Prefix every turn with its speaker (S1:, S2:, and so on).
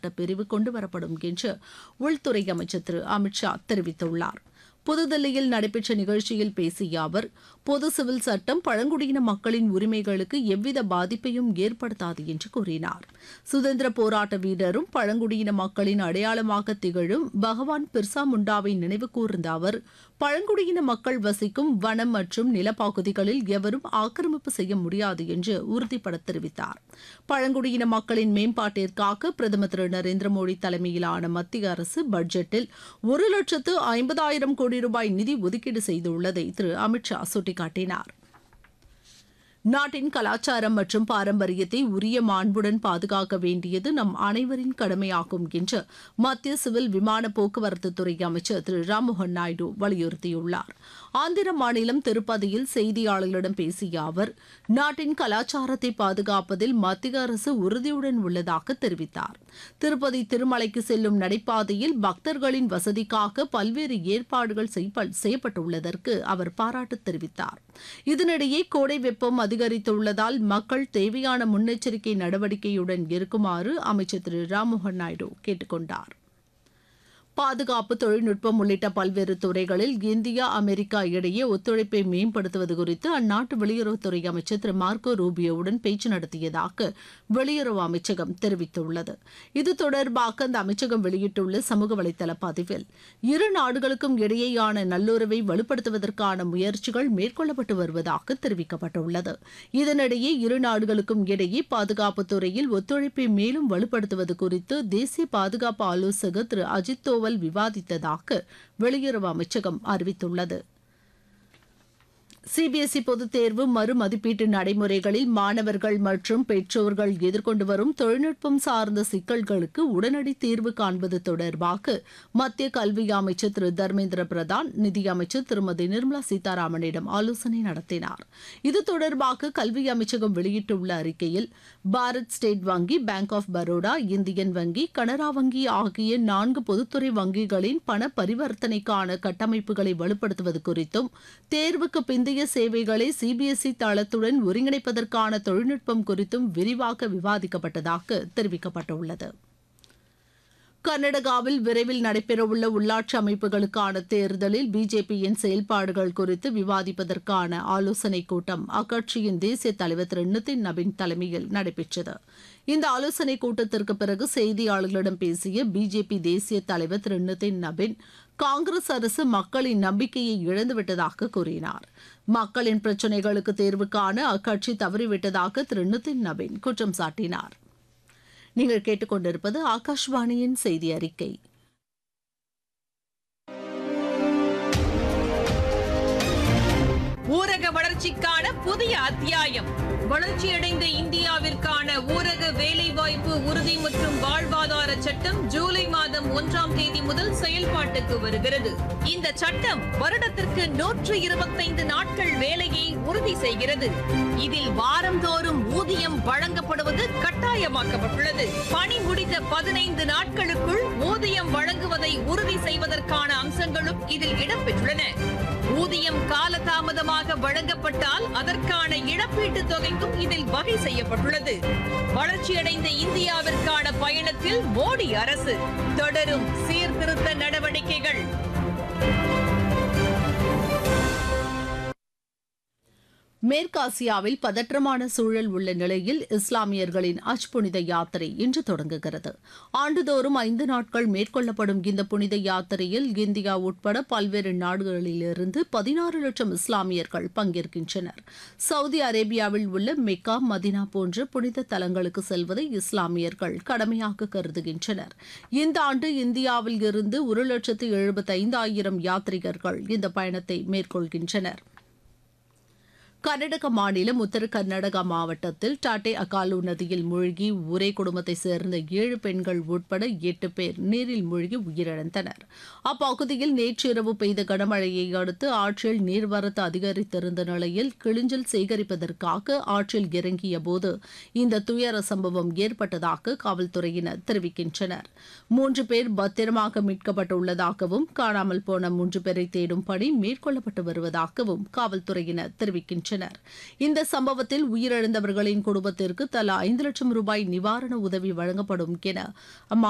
S1: சட்டப்பிரிவு கொண்டுவரப்படும் என்று உள்துறை அமைச்சர் திரு அமித்ஷா தெரிவித்துள்ளார் புதுதில்லியில் நடைபெற்ற நிகழ்ச்சியில் பேசிய அவர் பொது சிவில் சட்டம் பழங்குடியின மக்களின் உரிமைகளுக்கு எவ்வித பாதிப்பையும் ஏற்படுத்தாது என்று கூறினார் சுதந்திர போராட்ட வீரரும் பழங்குடியின மக்களின் அடையாளமாக திகழும் பகவான் பிர்சா முண்டாவை நினைவு கூர்ந்த அவர் பழங்குடியின மக்கள் வசிக்கும் வனம் மற்றும் நிலப்பகுதிகளில் எவரும் ஆக்கிரமிப்பு செய்ய முடியாது என்று உறுதிபட தெரிவித்தார் பழங்குடியின மக்களின் மேம்பாட்டிற்காக பிரதமர் திரு நரேந்திர மோடி தலைமையிலான மத்திய அரசு பட்ஜெட்டில் ஒரு லட்சத்து ஐம்பதாயிரம் கோடி ரூபாய் நிதி ஒதுக்கீடு செய்துள்ளதை திரு அமித்ஷா சுட்டிக்காட்டினார் நாட்டின் கலாச்சாரம் மற்றும் பாரம்பரியத்தை உரிய மாண்புடன் பாதுகாக்க வேண்டியது நம் அனைவரின் கடமையாகும் என்று மத்திய சிவில் விமான போக்குவரத்து துறை அமைச்சர் திரு ராம்மோகன் நாயுடு வலியுறுத்தியுள்ளார் ஆந்திர மாநிலம் திருப்பதியில் செய்தியாளர்களிடம் பேசிய அவர் நாட்டின் கலாச்சாரத்தை பாதுகாப்பதில் மத்திய அரசு உறுதியுடன் உள்ளதாக தெரிவித்தார் திருப்பதி திருமலைக்கு செல்லும் நடைபாதையில் பக்தர்களின் வசதிக்காக பல்வேறு ஏற்பாடுகள் செய்யப்பட்டுள்ளதற்கு அவர் பாராட்டு தெரிவித்தார் இதனிடையே கோடை வெப்பம் அதிகரித்துள்ளதால் மக்கள் தேவையான முன்னெச்சரிக்கை நடவடிக்கையுடன் இருக்குமாறு அமைச்சர் திரு ராம்மோகன் நாயுடு கேட்டுக் கொண்டார் பாதுகாப்பு தொழில்நுட்பம் உள்ளிட்ட பல்வேறு துறைகளில் இந்தியா அமெரிக்கா இடையே ஒத்துழைப்பை மேம்படுத்துவது குறித்து அந்நாட்டு வெளியுறவுத்துறை அமைச்சர் திரு மார்க்கோ ரூபியோவுடன் பேச்சு நடத்தியதாக வெளியுறவு அமைச்சகம் தெரிவித்துள்ளது இது தொடர்பாக அந்த அமைச்சகம் வெளியிட்டுள்ள சமூக வலைதள பதிவில் இரு நாடுகளுக்கும் இடையேயான நல்லுறவை வலுப்படுத்துவதற்கான முயற்சிகள் மேற்கொள்ளப்பட்டு வருவதாக தெரிவிக்கப்பட்டுள்ளது இதனிடையே இரு நாடுகளுக்கும் இடையே பாதுகாப்பு துறையில் ஒத்துழைப்பை மேலும் வலுப்படுத்துவது குறித்து தேசிய பாதுகாப்பு ஆலோசகர் திரு அஜித் தோவல் விவாதித்ததாக வெளியுறவு அமைச்சகம் அறிவித்துள்ளது சிபிஎஸ்இ பொதுத் தேர்வு மறுமதிப்பீட்டு நடைமுறைகளில் மாணவர்கள் மற்றும் பெற்றோர்கள் எதிர்கொண்டு வரும் தொழில்நுட்பம் சார்ந்த சிக்கல்களுக்கு உடனடி தீர்வு காண்பது தொடர்பாக மத்திய கல்வி அமைச்சர் திரு தர்மேந்திர பிரதான் நிதியமைச்சர் திருமதி நிர்மலா சீதாராமனிடம் ஆலோசனை நடத்தினார் இது தொடர்பாக கல்வி அமைச்சகம் வெளியிட்டுள்ள அறிக்கையில் பாரத் ஸ்டேட் வங்கி பேங்க் ஆஃப் பரோடா இந்தியன் வங்கி கனரா வங்கி ஆகிய நான்கு பொதுத்துறை வங்கிகளின் பண பரிவர்த்தனைக்கான கட்டமைப்புகளை வலுப்படுத்துவது குறித்தும் தேர்வுக்கு பிந்தைய இந்திய சேவைகளை சிபிஎஸ்இ தளத்துடன் ஒருங்கிணைப்பதற்கான தொழில்நுட்பம் குறித்தும் விரிவாக விவாதிக்கப்பட்டதாக தெரிவிக்கப்பட்டுள்ளது கர்நாடகாவில் விரைவில் நடைபெறவுள்ள உள்ளாட்சி அமைப்புகளுக்கான தேர்தலில் பிஜேபியின் செயல்பாடுகள் குறித்து விவாதிப்பதற்கான ஆலோசனைக் கூட்டம் அக்கட்சியின் தேசிய தலைவர் திரு நிதின் நபின் தலைமையில் நடைபெற்றது இந்த ஆலோசனைக் கூட்டத்திற்கு பிறகு செய்தியாளர்களிடம் பேசிய பிஜேபி தேசிய தலைவர் திரு நிதின் நபின் காங்கிரஸ் அரசு மக்களின் நம்பிக்கையை இழந்துவிட்டதாக கூறினார் மக்களின் பிரச்சினைகளுக்கு தீர்வு காண அக்கட்சி தவறிவிட்டதாக திரு நிதின் நபின் குற்றம் சாட்டினார் நீங்கள் கேட்டுக்கொண்டிருப்பது ஆகாஷ்வாணியின் செய்தி அறிக்கை
S2: ஊரக வளர்ச்சிக்கான புதிய அத்தியாயம் வளர்ச்சியடைந்த இந்தியாவிற்கான ஊரக வேலைவாய்ப்பு உறுதி மற்றும் வாழ்வாதார சட்டம் ஜூலை மாதம் ஒன்றாம் தேதி முதல் செயல்பாட்டுக்கு வருகிறது இந்த சட்டம் வருடத்திற்கு நூற்று இருபத்தைந்து நாட்கள் வேலையை உறுதி செய்கிறது இதில் வாரந்தோறும் ஊதியம் வழங்கப்படுவது கட்டாயமாக்கப்பட்டுள்ளது பணி முடிந்த பதினைந்து நாட்களுக்குள் ஊதியம் வழங்குவதை உறுதி செய்வதற்கான அம்சங்களும் இதில் இடம்பெற்றுள்ளன ஊதியம் காலதாமதமாக வழங்கப்பட்டால் அதற்கான இழப்பீட்டுத் தொகைக்கும் இதில் வகை செய்யப்பட்டுள்ளது வளர்ச்சியடைந்த இந்தியாவிற்கான பயணத்தில் மோடி அரசு தொடரும் சீர்திருத்த நடவடிக்கைகள்
S1: மேற்காசியாவில் பதற்றமான சூழல் உள்ள நிலையில் இஸ்லாமியர்களின் அஜ் புனித யாத்திரை இன்று தொடங்குகிறது ஆண்டுதோறும் ஐந்து நாட்கள் மேற்கொள்ளப்படும் இந்த புனித யாத்திரையில் இந்தியா உட்பட பல்வேறு நாடுகளிலிருந்து பதினாறு லட்சம் இஸ்லாமியர்கள் பங்கேற்கின்றனர் சவுதி அரேபியாவில் உள்ள மெக்கா மதினா போன்ற புனித தலங்களுக்கு செல்வதை இஸ்லாமியர்கள் கடமையாக கருதுகின்றனர் இந்த ஆண்டு இந்தியாவில் இருந்து ஒரு லட்சத்து எழுபத்தைந்தாயிரம் யாத்ரிகர்கள் இந்த பயணத்தை மேற்கொள்கின்றனர் கர்நாடக மாநிலம் உத்தர கர்நாடகா மாவட்டத்தில் டாட்டே அகாலு நதியில் மூழ்கி ஒரே குடும்பத்தைச் சேர்ந்த ஏழு பெண்கள் உட்பட எட்டு பேர் நீரில் மூழ்கி உயிரிழந்தனர் அப்பகுதியில் நேற்றிரவு பெய்த கனமழையை அடுத்து ஆற்றில் நீர்வரத்து அதிகரித்திருந்த நிலையில் கிளிஞ்சல் சேகரிப்பதற்காக ஆற்றில் இறங்கிய போது இந்த துயர சம்பவம் ஏற்பட்டதாக காவல்துறையினர் தெரிவிக்கின்றனர் மூன்று பேர் பத்திரமாக மீட்கப்பட்டுள்ளதாகவும் காணாமல் போன மூன்று பேரை தேடும் பணி மேற்கொள்ளப்பட்டு வருவதாகவும் காவல்துறையினர் தெரிவிக்கின்றனர் இந்த சம்பவத்தில் உயிரிழந்தவர்களின் குடும்பத்திற்கு தலா ஐந்து லட்சம் ரூபாய் நிவாரண உதவி வழங்கப்படும் என அம்மா